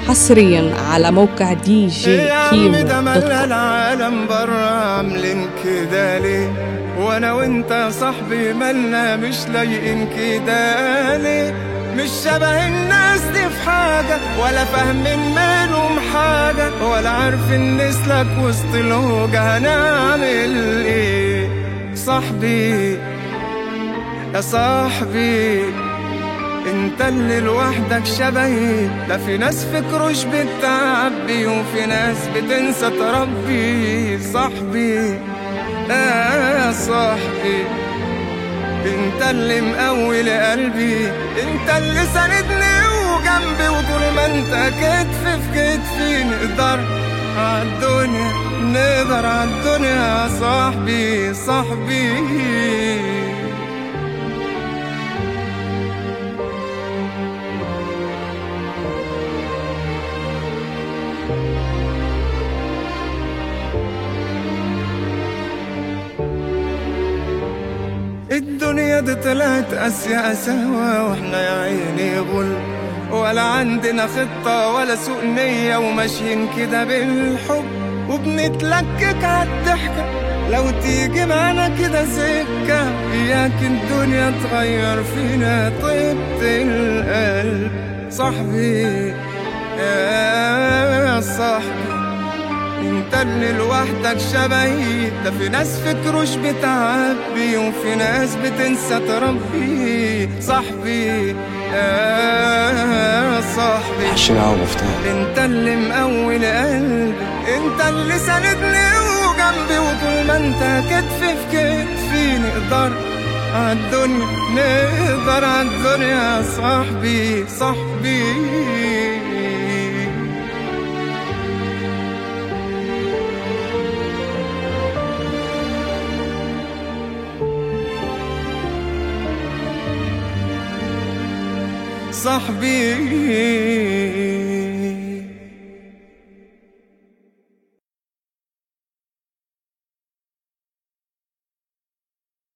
حصريا على موقع دي جي يا عم كيمو ده دوت ملا كوم. العالم برا عاملين كده ليه وانا وانت يا صاحبي مالنا مش لايقين كده ليه مش شبه الناس دي في حاجة ولا فاهمين منهم حاجة ولا عارفين نسلك وسط الهوجة هنعمل ايه صاحبي يا صاحبي انت اللي لوحدك شبهي لا في ناس فكروش بتعبي وفي ناس بتنسى تربي صاحبي يا صاحبي انت اللي مقوي قلبي انت اللي ساندني وجنبي وطول ما انت كتف في كتفي نقدر عالدنيا نقدر عالدنيا يا صاحبي صاحبي الدنيا دي طلعت قاسية قساوة واحنا يا عيني غل ولا عندنا خطة ولا سوء نية وماشيين كده بالحب وبنتلكك عالضحكة لو تيجي معانا كده سكة إياك الدنيا تغير فينا طيبة القلب صاحبي يا صاحبي انت اللي لوحدك شبهي ده في ناس فكروش بتعبي وفي ناس بتنسى تربي صاحبي يا صاحبي وحشني قوي مفتاح انت اللي مقوي قلبي انت اللي ساندني وجنبي وطول ما انت كتف في كتفي نقدر عالدنيا نقدر عالدنيا يا صاحبي صاحبي صاحبي